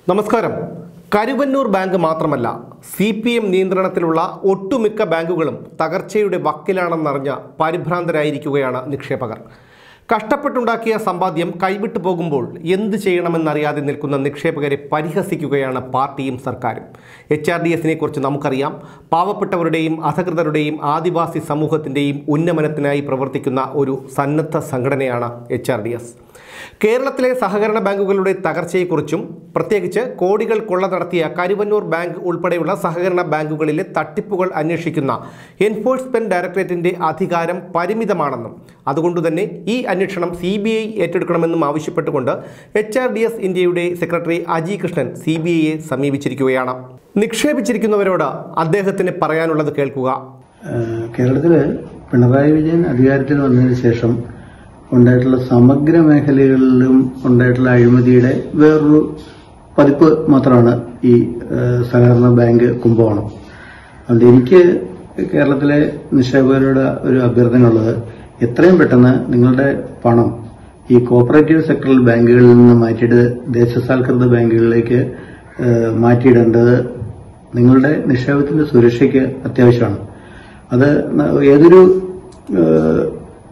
നമസ്കാരം കരുവന്നൂർ ബാങ്ക് മാത്രമല്ല C P M നിയന്ത്രണത്തിലുള്ള ഒട്ടുമിക്ക ബാങ്കുകളും തകർച്ചയുടെ വക്കിലാണെന്നറിഞ്ഞ പരിഭ്രാന്തരായിരിക്കുകയാണ് നിക്ഷേപകർ കഷ്ടപ്പെട്ടുണ്ടാക്കിയ സമ്പാദ്യം കൈവിട്ടു പോകുമ്പോൾ എന്ത് ചെയ്യണമെന്നറിയാതെ നിൽക്കുന്ന നിക്ഷേപകരെ പരിഹസിക്കുകയാണ് പാർട്ടിയും സർക്കാരും എച്ച് ആർ ഡി എസിനെ കുറിച്ച് നമുക്കറിയാം പാവപ്പെട്ടവരുടെയും അധകൃതരുടെയും ആദിവാസി സമൂഹത്തിൻ്റെയും ഉന്നമനത്തിനായി പ്രവർത്തിക്കുന്ന ഒരു സന്നദ്ധ സംഘടനയാണ് എച്ച് ആർ ഡി എസ് കേരളത്തിലെ സഹകരണ ബാങ്കുകളുടെ തകർച്ചയെക്കുറിച്ചും പ്രത്യേകിച്ച് കോടികൾ കൊള്ള നടത്തിയ കരുവന്നൂർ ബാങ്ക് ഉൾപ്പെടെയുള്ള സഹകരണ ബാങ്കുകളിലെ തട്ടിപ്പുകൾ അന്വേഷിക്കുന്ന എൻഫോഴ്സ്മെന്റ് ഡയറക്ടറേറ്റിന്റെ അധികാരം പരിമിതമാണെന്നും അതുകൊണ്ടുതന്നെ ഈ അന്വേഷണം സി ബി ഐ ഏറ്റെടുക്കണമെന്നും ആവശ്യപ്പെട്ടുകൊണ്ട് എച്ച് ആർ ഡി എസ് ഇന്ത്യയുടെ secretary Aji Krishnan C B ഐയെ സമീപിച്ചിരിക്കുകയാണ് നിക്ഷേപിച്ചിരിക്കുന്നവരോട് അദ്ദേഹത്തിന് പറയാനുള്ളത് കേൾക്കുക ഏഹ് കേരളത്തില് പിണറായി വിജയൻ അധികാരത്തിൽ വന്നതിന് ശേഷം ഉണ്ടായിട്ടുള്ള സമഗ്ര മേഖലകളിലും ഉണ്ടായിട്ടുള്ള അഴിമതിയുടെ വേറൊരു പതിപ്പ് മാത്രമാണ് ഈ ഏഹ് സഹകരണ ബാങ്ക് കുംഭകോണം അതുകൊണ്ട് എനിക്ക് കേരളത്തിലെ നിക്ഷേപകരുടെ ഒരു അഭ്യർത്ഥന ഉള്ളത് എത്രയും പെട്ടെന്ന് നിങ്ങളുടെ പണം ഈ കോപ്പറേറ്റീവ് സെക്ടറൽ ബാങ്കുകളിൽ നിന്ന് മാറ്റിയിട്ട് ദേശസാൽകൃത ബാങ്കുകളിലേക്ക് ഏഹ് മാറ്റിയിടേണ്ടത് നിങ്ങളുടെ നിക്ഷേപത്തിന്റെ സുരക്ഷയ്ക്ക് അത്യാവശ്യമാണ് അത് ന- ഏതൊരു ഏഹ്,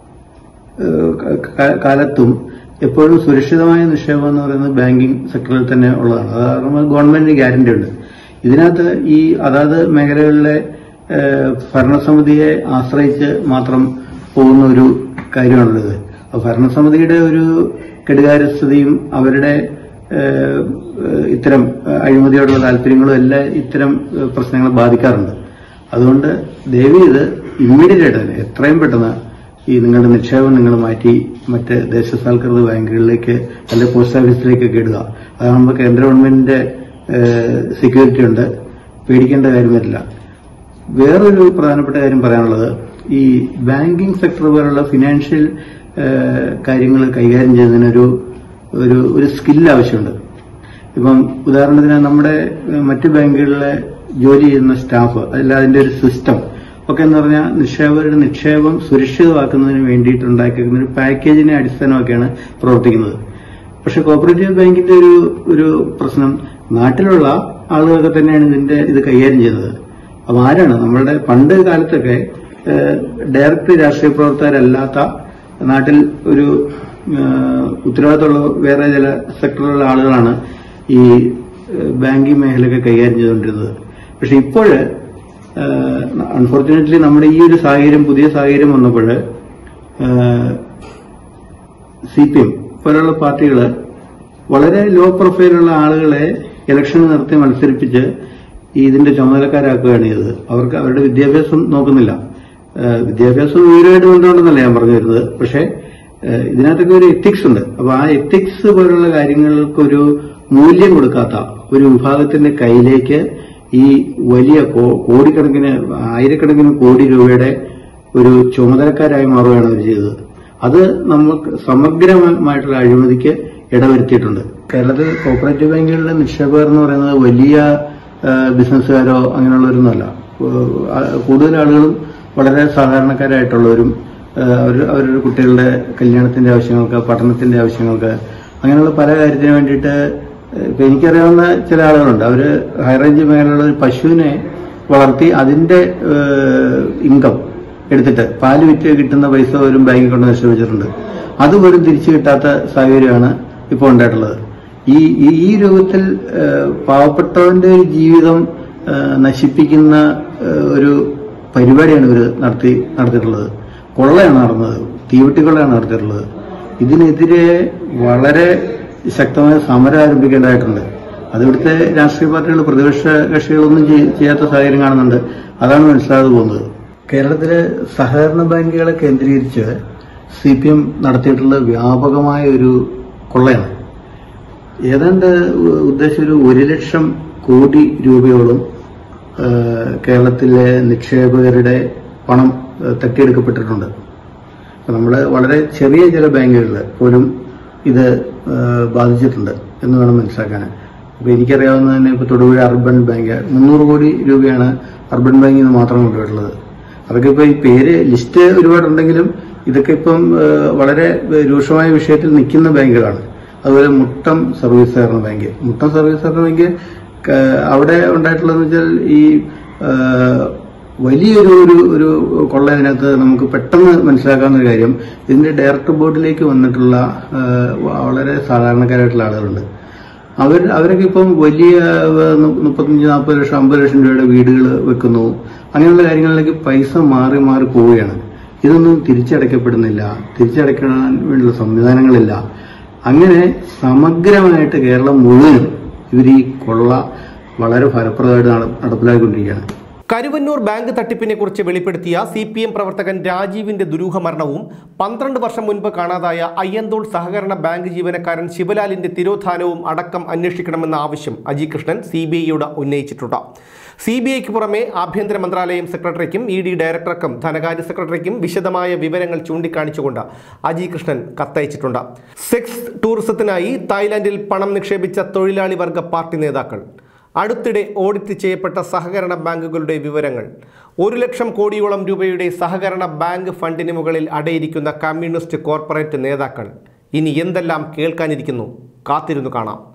ഏഹ്, ക- കാലത്തും എപ്പോഴും സുരക്ഷിതമായ നിക്ഷേപം എന്ന് പറയുന്നത് ബാങ്കിങ് സെക്ടറിൽ തന്നെ ഉള്ളതാണ് അത് കാരണം ഗവൺമെന്റിന് ഗ്യാരണ്ടി ഉണ്ട് ഇതിനകത്ത് ഈ അതാത് മേഖലകളിലെ ഏഹ്, ഭരണസമിതിയെ ആശ്രയിച്ച് മാത്രം പോകുന്ന ഒരു കാര്യമാണുള്ളത് അപ്പോൾ ഭരണസമിതിയുടെ ഒരു കെടുകാര്യസ്ഥതയും അവരുടെ ഏഹ്, ഏഹ്, ഇത്തരം അഴിമതിയോടുള്ള താല്പര്യങ്ങളും എല്ലാം ഇത്തരം ഏഹ്, പ്രശ്നങ്ങളെ ബാധിക്കാറുണ്ട് അതുകൊണ്ട് ദയവ് ഇത് ഇമ്മീഡിയറ്റ് ആയിട്ട് തന്നെ എത്രയും പെട്ടെന്ന് ഈ നിങ്ങളുടെ നിക്ഷേപം നിങ്ങൾ മാറ്റി മറ്റ് ദേശസാൽകൃത ബാങ്കുകളിലേക്ക് അല്ലെങ്കിൽ പോസ്റ്റ് ഓഫീസിലേക്കൊക്കെ ഇടുക അതാകുമ്പോൾ കേന്ദ്ര ഗവൺമെന്റിന്റെ സെക്യൂരിറ്റി ഉണ്ട് പേടിക്കേണ്ട കാര്യം വരില്ല വേറൊരു പ്രധാനപ്പെട്ട കാര്യം പറയാനുള്ളത് ഈ ബാങ്കിംഗ് സെക്ടർ പോലുള്ള ഫിനാൻഷ്യൽ കാര്യങ്ങൾ കൈകാര്യം ചെയ്യുന്നതിനൊരു ഒരു ഒരു സ്കിൽ ആവശ്യമുണ്ട് ഇപ്പം ഉദാഹരണത്തിന് നമ്മുടെ ഏഹ്, മറ്റ് ബാങ്കുകളിലെ ജോലി ചെയ്യുന്ന സ്റ്റാഫ് അല്ല അതിന്റെ ഒരു സിസ്റ്റം ഒക്കെ എന്ന് പറഞ്ഞാൽ നിക്ഷേപകരുടെ നിക്ഷേപം സുരക്ഷിതമാക്കുന്നതിന് വേണ്ടിയിട്ട് ഉണ്ടാക്കിയിരിക്കുന്ന ഒരു പാക്കേജിനെ അടിസ്ഥാനമാക്കിയാണ് പ്രവർത്തിക്കുന്നത് പക്ഷെ കോപ്പറേറ്റീവ് ബാങ്കിന്റെ ഒരു ഒരു പ്രശ്നം നാട്ടിലുള്ള ആളുകളൊക്കെ തന്നെയാണ് ഇതിന്റെ ഇത് കൈകാര്യം ചെയ്യുന്നത് അപ്പൊ ആരാണ് നമ്മളുടെ പണ്ട് കാലത്തൊക്കെ ഏഹ്, ഡയറക്റ്റ് രാഷ്ട്രീയ പ്രവർത്തകരല്ലാത്ത നാട്ടിൽ ഒരു ഏഹ്, ഉത്തരവാദിത്തമുള്ള വേറെ ചില സെക്ടറിലുള്ള ആളുകളാണ് ഈ ഏഹ്, ബാങ്കിങ് മേഖലയൊക്കെ കൈകാര്യം ചെയ്തുകൊണ്ടിരുന്നത് പക്ഷെ ഇപ്പോഴ് അൺഫോർച്ചുനേറ്റ്ലി നമ്മുടെ ഈ ഒരു സാഹചര്യം പുതിയ സാഹചര്യം വന്നപ്പോൾ സി പി എം പോലുള്ള പാർട്ടികൾ വളരെ ലോ പ്രൊഫൈലുള്ള ആളുകളെ ഇലക്ഷന് നിർത്തി മത്സരിപ്പിച്ച് ഈ ഇതിന്റെ ചുമതലക്കാരാക്കുകയാണ് ചെയ്തത് അവർക്ക് അവരുടെ വിദ്യാഭ്യാസം നോക്കുന്നില്ല ഏഹ് വിദ്യാഭ്യാസം ഉയരമായിട്ട് കൊണ്ടുകൊണ്ടെന്നല്ല ഞാൻ പറഞ്ഞു വരുന്നത് പക്ഷേ ഏഹ് ഇതിനകത്തൊക്കെ ഒരു എത്തിക്സ് ഉണ്ട് അപ്പൊ ആ എത്തിക്സ് പോലുള്ള കാര്യങ്ങൾക്കൊരു മൂല്യം കൊടുക്കാത്ത ഒരു വിഭാഗത്തിന്റെ കയ്യിലേക്ക് ഈ വലിയ കോ- കോടിക്കണക്കിന് ആയിരക്കണക്കിന് കോടി രൂപയുടെ ഒരു ചുമതലക്കാരായി മാറുകയാണ് അവർ ചെയ്തത് അത് നമുക്ക് സമഗ്രമായിട്ടുള്ള അഴിമതിക്ക് ഇടവരുത്തിയിട്ടുണ്ട് കേരളത്തിൽ കോപ്പറേറ്റീവ് ബാങ്കുകളിലെ നിക്ഷേപകർ എന്ന് പറയുന്നത് വലിയ ആ, ബിസിനസ്സുകാരോ അങ്ങനെയുള്ളവരൊന്നുമല്ല ആ, കൂടുതൽ ആളുകളും വളരെ സാധാരണക്കാരായിട്ടുള്ളവരും ആ, അവർ അവരുടെ കുട്ടികളുടെ കല്യാണത്തിന്റെ ആവശ്യങ്ങൾക്ക് പഠനത്തിന്റെ ആവശ്യങ്ങൾക്ക് അങ്ങനെയുള്ള പല കാര്യത്തിന് വേണ്ടിയിട്ട് ഇപ്പൊ എനിക്കറിയാവുന്ന ചില ആളുകളുണ്ട് അവര് ഹൈറേഞ്ച് മേഖലയിലുള്ള ഒരു പശുവിനെ വളർത്തി അതിന്റെ ഇൻകം എടുത്തിട്ട് പാല് വിറ്റ് കിട്ടുന്ന പൈസ ഒരു ബാങ്കിൽ കൊണ്ട് നിക്ഷേപിച്ചിട്ടുണ്ട് അതുപോലും തിരിച്ചു കിട്ടാത്ത സാഹചര്യമാണ് ഇപ്പോൾ ഉണ്ടായിട്ടുള്ളത് ഈ ഈ- ഈ രൂപത്തിൽ ഏഹ്, പാവപ്പെട്ടവന്റെ ഒരു ജീവിതം ഏഹ്, നശിപ്പിക്കുന്ന ഏഹ്, ഒരു പരിപാടിയാണ് ഇവർ നടത്തി നടത്തിയിട്ടുള്ളത് കൊള്ളയാണ് നടന്നത് തീവെട്ടിക്കൊള്ളയാണ് നടത്തിയിട്ടുള്ളത് ഇതിനെതിരെ വളരെ ശക്തമായ സമരം ആരംഭിക്കേണ്ടതായിട്ടുണ്ട് അത് ഇവിടുത്തെ രാഷ്ട്രീയ പാർട്ടികൾ പ്രതിപക്ഷ കക്ഷികളൊന്നും ചെയ്- ചെയ്യാത്ത സാഹചര്യം കാണുന്നുണ്ട് അതാണ് മനസ്സിലാതെ പോകുന്നത് കേരളത്തിലെ സഹകരണ ബാങ്കുകളെ കേന്ദ്രീകരിച്ച് സി പി എം നടത്തിയിട്ടുള്ള വ്യാപകമായ ഒരു കൊള്ളയാണ് ഏതാണ്ട് ഉദ്ദേശം ഒരു ഒരു ലക്ഷം കോടി രൂപയോളം ആ, കേരളത്തിലെ നിക്ഷേപകരുടെ പണം ആ, തട്ടിയെടുക്കപ്പെട്ടിട്ടുണ്ട് അപ്പൊ നമ്മള് വളരെ ചെറിയ ചില ബാങ്കുകളിൽ പോലും ഇത് ആ, ബാധിച്ചിട്ടുണ്ട് എന്ന് വേണം മനസ്സിലാക്കാൻ അപ്പൊ എനിക്കറിയാവുന്ന തന്നെ ഇപ്പൊ തൊടുപുഴ അർബൻ ബാങ്ക് മുന്നൂറ് കോടി രൂപയാണ് അർബൻ ബാങ്കിൽ നിന്ന് മാത്രം കൊണ്ടുപോയിട്ടുള്ളത് അതൊക്കെ ഇപ്പൊ ഈ പേര് ലിസ്റ്റ് ഒരുപാടുണ്ടെങ്കിലും ഇതൊക്കെ ഇപ്പം ആ, വളരെ രൂക്ഷമായ വിഷയത്തിൽ നിൽക്കുന്ന ബാങ്കുകളാണ് അതുപോലെ മുട്ടം സർവീസ് സഹകരണ ബാങ്ക് മുട്ടം സർവീസ് സഹകരണ ബാങ്ക് ക- അവിടെ ഉണ്ടായിട്ടുള്ളതെന്ന് വെച്ചാൽ ഈ ആ, വലിയൊരു ഒരു ഒരു കൊള്ള ഇതിനകത്ത് നമുക്ക് പെട്ടെന്ന് മനസ്സിലാക്കാവുന്ന ഒരു കാര്യം ഇതിന്റെ ഡയറക്ടർ ബോർഡിലേക്ക് വന്നിട്ടുള്ള ആ, വളരെ സാധാരണക്കാരായിട്ടുള്ള ആളുകളുണ്ട് അവർ അവരൊക്കെ ഇപ്പം വലിയ ആ, നു- മുപ്പത്തഞ്ച് നാൽപ്പത് ലക്ഷം അമ്പത് ലക്ഷം രൂപയുടെ വീടുകൾ വെക്കുന്നു അങ്ങനെയുള്ള കാര്യങ്ങളിലേക്ക് പൈസ മാറി മാറി പോവുകയാണ് ഇതൊന്നും തിരിച്ചടയ്ക്കപ്പെടുന്നില്ല തിരിച്ചടയ്ക്കാൻ വേണ്ടിയുള്ള സംവിധാനങ്ങളില്ല അങ്ങനെ സമഗ്രമായിട്ട് കേരളം മുഴുവനും ഇവർ ഈ കൊള്ള വളരെ ഫലപ്രദമായിട്ട് നട- നടപ്പിലാക്കിക്കൊണ്ടിരിക്കുകയാണ് കരുവന്നൂർ ബാങ്ക് തട്ടിപ്പിനെ കുറിച്ച് വെളിപ്പെടുത്തിയ സി പി എം പ്രവർത്തകൻ രാജീവിന്റെ ദുരൂഹ മരണവും പന്ത്രണ്ട് വർഷം മുൻപ് കാണാതായ അയ്യന്തോൾ സഹകരണ ബാങ്ക് ജീവനക്കാരൻ ശിവലാലിന്റെ തിരോധാനവും അടക്കം അന്വേഷിക്കണമെന്ന ആവശ്യം അജി കൃഷ്ണൻ സി ബി ഐയോട് ഉന്നയിച്ചിട്ടുണ്ട് സി ബി ഐക്ക് പുറമെ ആഭ്യന്തര മന്ത്രാലയം സെക്രട്ടറിക്കും ഇ ഡി ഡയറക്ടർക്കും ധനകാര്യ സെക്രട്ടറിക്കും വിശദമായ വിവരങ്ങൾ ചൂണ്ടിക്കാണിച്ചുകൊണ്ട് അജി കൃഷ്ണൻ കത്തയച്ചിട്ടുണ്ട് സെക്സ് ടൂറിസത്തിനായി തായ്ലാന്റിൽ പണം നിക്ഷേപിച്ച തൊഴിലാളി വർഗ പാർട്ടി നേതാക്കൾ അടുത്തിടെ ഓഡിറ്റ് ചെയ്യപ്പെട്ട സഹകരണ ബാങ്കുകളുടെ വിവരങ്ങൾ ഒരു ലക്ഷം കോടിയോളം രൂപയുടെ സഹകരണ ബാങ്ക് ഫണ്ടിന് മുകളിൽ അടയിരിക്കുന്ന കമ്മ്യൂണിസ്റ്റ് കോർപ്പറേറ്റ് നേതാക്കൾ ഇനി എന്തെല്ലാം കേൾക്കാനിരിക്കുന്നു കാത്തിരുന്നു കാണാം